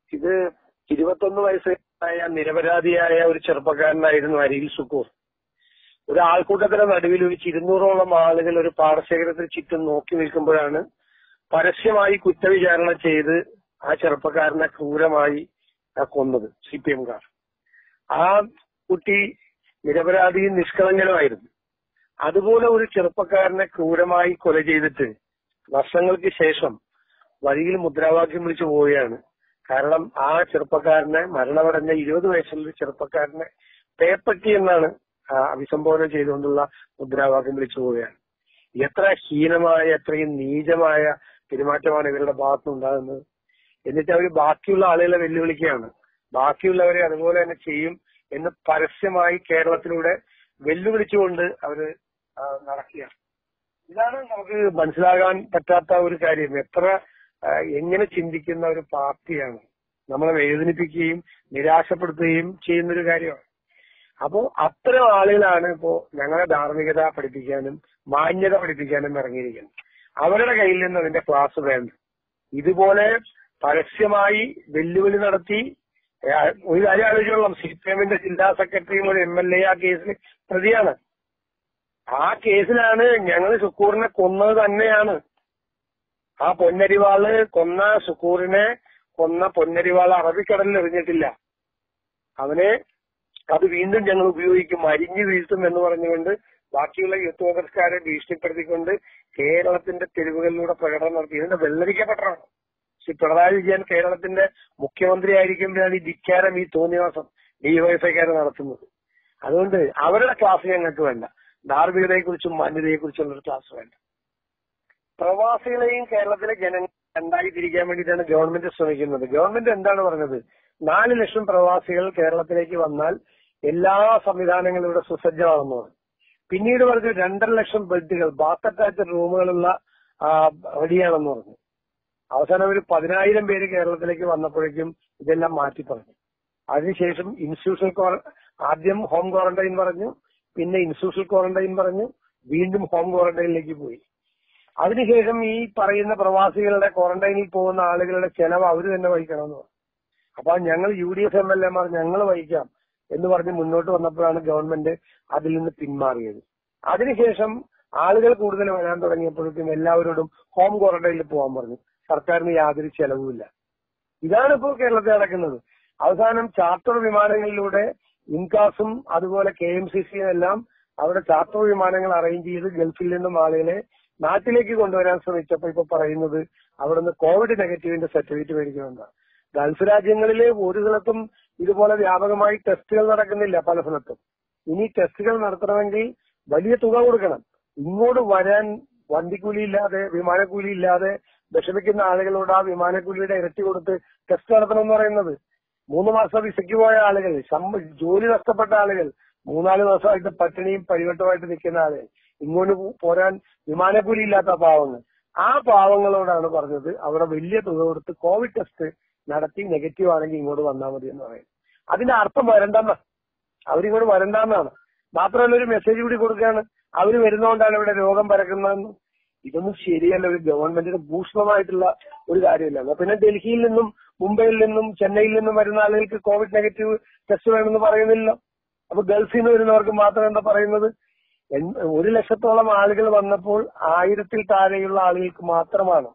ഇത് ഇരുപത്തൊന്ന് വയസ്സായ നിരപരാധിയായ ഒരു ചെറുപ്പക്കാരനായിരുന്നു അരിയിൽ സുക്കൂർ ഒരു ആൾക്കൂട്ടത്തിന്റെ നടുവിൽ വെച്ച് ഇരുന്നൂറോളം ആളുകൾ ഒരു പാടശേഖരത്തിൽ ചുറ്റും നോക്കി നിൽക്കുമ്പോഴാണ് പരസ്യമായി കുറ്റവിചാരണ ചെയ്ത് ആ ചെറുപ്പക്കാരനെ ക്രൂരമായി ആ കൊന്നത് സി പി എംകാർ ആ കുട്ടി നിരപരാധിയും നിഷ്കളങ്കനുമായിരുന്നു അതുപോലെ ഒരു ചെറുപ്പക്കാരനെ ക്രൂരമായി കൊല ചെയ്തിട്ട് വർഷങ്ങൾക്ക് ശേഷം വഴിയിൽ മുദ്രാവാക്യം വിളിച്ചു പോവുകയാണ് കാരണം ആ ചെറുപ്പക്കാരനെ മരണമടഞ്ഞ ഇരുപത് വയസ്സുള്ള ഒരു ചെറുപ്പക്കാരനെ പേപ്പറ്റി എന്നാണ് ആ അഭിസംബോധന ചെയ്തുകൊണ്ടുള്ള മുദ്രാവാക്യം വിളിച്ചു പോവുകയാണ് എത്ര ഹീനമായ എത്രയും നീചമായ പെരുമാറ്റമാണ് ഇവരുടെ ഭാഗത്തുനിന്നുണ്ടാകുന്നത് എന്നിട്ട് അവർ ബാക്കിയുള്ള ആളുകളെ വെല്ലുവിളിക്കുകയാണ് ബാക്കിയുള്ളവരെ അതുപോലെ തന്നെ ചെയ്യും എന്ന് പരസ്യമായി കേരളത്തിലൂടെ വെല്ലുവിളിച്ചുകൊണ്ട് അവര് ആ, നടക്കുകയാണ് ഇതാണ് നമുക്ക് മനസ്സിലാകാൻ പറ്റാത്ത ഒരു കാര്യം എത്ര ആ, എങ്ങനെ ചിന്തിക്കുന്ന ഒരു പാർട്ടിയാണ് നമ്മളെ വേദനിപ്പിക്കുകയും നിരാശപ്പെടുത്തുകയും ചെയ്യുന്ന ഒരു കാര്യമാണ് അപ്പോ അത്തരം ആളുകളാണ് ഇപ്പോ ഞങ്ങളെ ധാർമ്മികത പഠിപ്പിക്കാനും മാന്യത പഠിപ്പിക്കാനും ഇറങ്ങിയിരിക്കുന്നത് അവരുടെ കയ്യിൽ നിന്ന് അതിന്റെ ക്ലാസ് വേണ്ട ഇതുപോലെ പരസ്യമായി വെല്ലുവിളി നടത്തി ആ, ഒരു കാര്യം ആലോചിച്ചോളാം സി പി എമ്മിന്റെ ജില്ലാ സെക്രട്ടറിയും ഒരു എം എൽ എ ആ കേസിൽ പ്രതിയാണ് ആ കേസിലാണ് ഞങ്ങൾ സുക്കൂറിനെ കൊന്നത് തന്നെയാണ് ആ പൊന്നരിവാള് കൊന്ന സുക്കൂറിനെ കൊന്ന പൊന്നരിവാള് അറബിക്കടലിൽ എറിഞ്ഞിട്ടില്ല അവനെ അത് വീണ്ടും ഞങ്ങൾ ഉപയോഗിക്കും അരിഞ്ഞു വീഴ്ത്തും എന്ന് പറഞ്ഞുകൊണ്ട് ബാക്കിയുള്ള യൂത്ത് കോൺഗ്രസ്കാരെ ഭീഷണിപ്പെടുത്തിക്കൊണ്ട് കേരളത്തിന്റെ തെരുവുകളിലൂടെ പ്രകടനം നടത്തി ഇതിന്റെ വെള്ളരിക്കപ്പെട്ടതാണ് ശ്രീ പിണറായി വിജയൻ കേരളത്തിന്റെ മുഖ്യമന്ത്രി ആയിരിക്കുമ്പോഴാണ് ഈ ധിക്കാരം ഈ തോന്നിവാസം ഡിവൈഎഫ്ഐക്കാരെ നടത്തുന്നത് അതുകൊണ്ട് അവരുടെ ക്ലാസ് ഞങ്ങൾക്ക് വേണ്ട ധാർമ്മികതയെക്കുറിച്ചും മാന്യതയെക്കുറിച്ചുള്ള ഒരു ക്ലാസ് വേണ്ട പ്രവാസികളെയും കേരളത്തിലെ ജനങ്ങൾ രണ്ടായി തിരിക്കാൻ വേണ്ടിയിട്ടാണ് ഗവൺമെന്റ് ശ്രമിക്കുന്നത് ഗവൺമെന്റ് എന്താണ് പറഞ്ഞത് നാല് ലക്ഷം പ്രവാസികൾ കേരളത്തിലേക്ക് വന്നാൽ എല്ലാ സംവിധാനങ്ങളും ഇവിടെ സുസജ്ജമാണെന്ന് പറഞ്ഞു പിന്നീട് പറഞ്ഞു രണ്ടര ലക്ഷം ബെഡുകൾ ബാത്ത് അറ്റാച്ച്ഡ് റൂമുകളുള്ള ആ, റെഡിയാണെന്ന് പറഞ്ഞു അവസാനം ഒരു പതിനായിരം പേര് കേരളത്തിലേക്ക് വന്നപ്പോഴേക്കും ഇതെല്ലാം മാറ്റി പറഞ്ഞു അതിനുശേഷം ഇൻസ്റ്റിറ്റ്യൂഷണൽ ക്വാറ- ആദ്യം ഹോം ക്വാറന്റൈൻ പറഞ്ഞു പിന്നെ ഇൻസ്റ്റിറ്റ്യൂഷണൽ ക്വാറന്റൈൻ പറഞ്ഞു വീണ്ടും ഹോം ക്വാറന്റൈനിലേക്ക് പോയി അതിനുശേഷം ഈ പറയുന്ന പ്രവാസികളുടെ ക്വാറന്റൈനിൽ പോകുന്ന ആളുകളുടെ ചെലവ് അവര് തന്നെ വഹിക്കണമെന്ന് പറഞ്ഞു അപ്പൊ ഞങ്ങൾ U D F M L എമാർ ഞങ്ങൾ വഹിക്കാം എന്ന് പറഞ്ഞ് മുന്നോട്ട് വന്നപ്പോഴാണ് ഗവൺമെന്റ് അതിൽ നിന്ന് പിന്മാറിയത് അതിനുശേഷം ആളുകൾ കൂടുതൽ വരാൻ തുടങ്ങിയപ്പോഴേക്കും എല്ലാവരോടും ഹോം ക്വാറന്റൈനിൽ പോകാൻ പറഞ്ഞു സർക്കാരിന് യാതൊരു ചെലവുമില്ല ഇതാണ് ഇപ്പോൾ കേരളത്തിൽ നടക്കുന്നത് അവസാനം ചാർട്ടർ വിമാനങ്ങളിലൂടെ ഇൻകാസും അതുപോലെ കെ എം സി സിയും എല്ലാം അവിടെ ചാർട്ടർ വിമാനങ്ങൾ അറേഞ്ച് ചെയ്ത് ഗൾഫിൽ നിന്നും ആളുകളെ നാട്ടിലേക്ക് കൊണ്ടുവരാൻ ശ്രമിച്ചപ്പോൾ ഇപ്പൊ പറയുന്നത് അവിടുന്ന് കോവിഡ് നെഗറ്റീവിന്റെ സർട്ടിഫിക്കറ്റ് മേടിക്കണമെന്നാണ് ഗൾഫ് രാജ്യങ്ങളിൽ ഒരു സ്ഥലത്തും ഇതുപോലെ വ്യാപകമായി ടെസ്റ്റുകൾ നടക്കുന്നില്ല പല സ്ഥലത്തും ഇനി ടെസ്റ്റുകൾ നടത്തണമെങ്കിൽ വലിയ തുക കൊടുക്കണം ഇങ്ങോട്ട് വരാൻ വണ്ടിക്കൂലി ഇല്ലാതെ വിമാനക്കൂലി ഇല്ലാതെ വിഷമിക്കുന്ന ആളുകളോട് ആ വിമാനക്കൂലിയുടെ ഇരട്ടി കൊടുത്ത് ടെസ്റ്റ് നടത്തണം എന്ന് പറയുന്നത് മൂന്ന് മാസം വിസയ്ക്ക് പോയ ആളുകൾ ശമ്പ ജോലി നഷ്ടപ്പെട്ട ആളുകൾ മൂന്നാല് ദിവസമായിട്ട് പട്ടിണിയും പരിവട്ടമായിട്ട് നിൽക്കുന്ന ആളുകൾ ഇങ്ങോട്ട് പോ- പോരാൻ വിമാനക്കൂലി ഇല്ലാത്ത പാവങ്ങൾ ആ പാവങ്ങളോടാണ് പറഞ്ഞത് അവിടെ വലിയ തുക കൊടുത്ത് കോവിഡ് ടെസ്റ്റ് നടത്തി നെഗറ്റീവ് ആണെങ്കിൽ ഇങ്ങോട്ട് വന്നാൽ മതി എന്ന് പറയുന്നത് അതിന്റെ അർത്ഥം വരണ്ടെന്ന അവരിങ്ങോട്ട് വരണ്ടെന്നാണ് മാത്രമല്ല ഒരു മെസ്സേജ് കൂടി കൊടുക്കുകയാണ് അവര് വരുന്നതുകൊണ്ടാണ് ഇവിടെ രോഗം പരക്കുന്നതെന്ന് ഇതൊന്നും ശരിയല്ല ഒരു ഗവൺമെന്റിന് ഭൂഷണമായിട്ടുള്ള ഒരു കാര്യമില്ല എന്നാ പിന്നെ ഡൽഹിയിൽ നിന്നും മുംബൈയിൽ നിന്നും ചെന്നൈയിൽ നിന്നും വരുന്ന ആളുകൾക്ക് കോവിഡ് നെഗറ്റീവ് ടെസ്റ്റ് വേണമെന്ന് പറയുന്നില്ല അപ്പൊ ഗൾഫിൽ നിന്ന് വരുന്നവർക്ക് മാത്രം എന്താ പറയുന്നത് എൻ- ഒരു ലക്ഷത്തോളം ആളുകൾ വന്നപ്പോൾ ആയിരത്തിൽ താഴെയുള്ള ആളുകൾക്ക് മാത്രമാണ്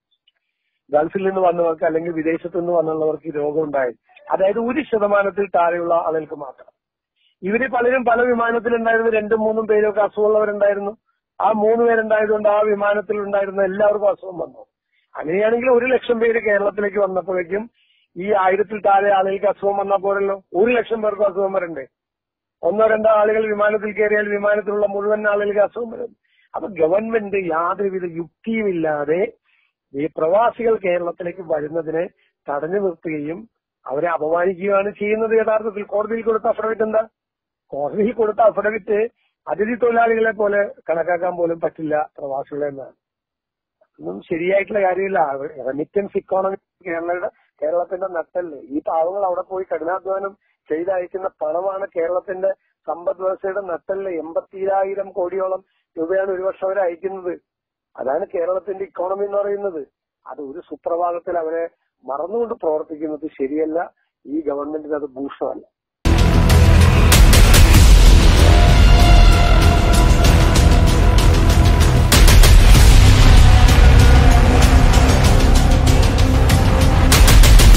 ഗൾഫിൽ നിന്ന് വന്നവർക്ക് അല്ലെങ്കിൽ വിദേശത്ത് നിന്ന് വന്നുള്ളവർക്ക് ഈ രോഗം ഉണ്ടായത് അതായത് ഒരു ശതമാനത്തിൽ താഴെയുള്ള ആളുകൾക്ക് മാത്രം ഇവര് പലരും പല വിമാനത്തിലുണ്ടായിരുന്നു രണ്ടും മൂന്നും പേരൊക്കെ അസുഖമുള്ളവരുണ്ടായിരുന്നു ആ മൂന്ന് പേരുണ്ടായതുകൊണ്ട് ആ വിമാനത്തിൽ ഉണ്ടായിരുന്ന എല്ലാവർക്കും അസുഖം വന്നു അങ്ങനെയാണെങ്കിൽ ഒരു ലക്ഷം പേര് കേരളത്തിലേക്ക് വന്നപ്പോഴേക്കും ഈ ആയിരത്തിൽ താഴെ ആളുകൾക്ക് അസുഖം വന്നാൽ പോരല്ലോ ഒരു ലക്ഷം പേർക്ക് അസുഖം വരണ്ടേ ഒന്നോ രണ്ടോ ആളുകൾ വിമാനത്തിൽ കയറിയാൽ വിമാനത്തിലുള്ള മുഴുവൻ ആളുകൾക്ക് അസുഖം വരും അപ്പൊ ഗവൺമെന്റ് യാതൊരുവിധ യുക്തിയുമില്ലാതെ ഈ പ്രവാസികൾ കേരളത്തിലേക്ക് വരുന്നതിനെ തടഞ്ഞു നിർത്തുകയും അവരെ അപമാനിക്കുകയാണ് ചെയ്യുന്നത് യഥാർത്ഥത്തിൽ കോടതിയിൽ കൊടുത്ത അഫിഡവിറ്റ് എന്താ കോടതിയിൽ കൊടുത്ത അഫിഡവിറ്റ് അതിഥി തൊഴിലാളികളെ പോലെ കണക്കാക്കാൻ പോലും പറ്റില്ല പ്രവാസികളെ എന്നാണ് ഒന്നും ശരിയായിട്ടുള്ള കാര്യമില്ല റെമിറ്റൻസ് ഇക്കോണമി കേരളയുടെ കേരളത്തിന്റെ നട്ടല്ലേ ഈ പാവങ്ങൾ അവിടെ പോയി കഠിനാധ്വാനം ചെയ്തയക്കുന്ന പണമാണ് കേരളത്തിന്റെ സമ്പദ് വ്യവസ്ഥയുടെ നട്ടല് എൺപത്തിരായിരം കോടിയോളം രൂപയാണ് ഒരു വർഷം അവർ അയക്കുന്നത് അതാണ് കേരളത്തിന്റെ ഇക്കോണമി എന്ന് പറയുന്നത് അത് ഒരു സുപ്രഭാതത്തിൽ അവരെ മറന്നുകൊണ്ട് പ്രവർത്തിക്കുന്നത് ശരിയല്ല ഈ ഗവൺമെന്റിന് അത് ഭൂഷണമല്ല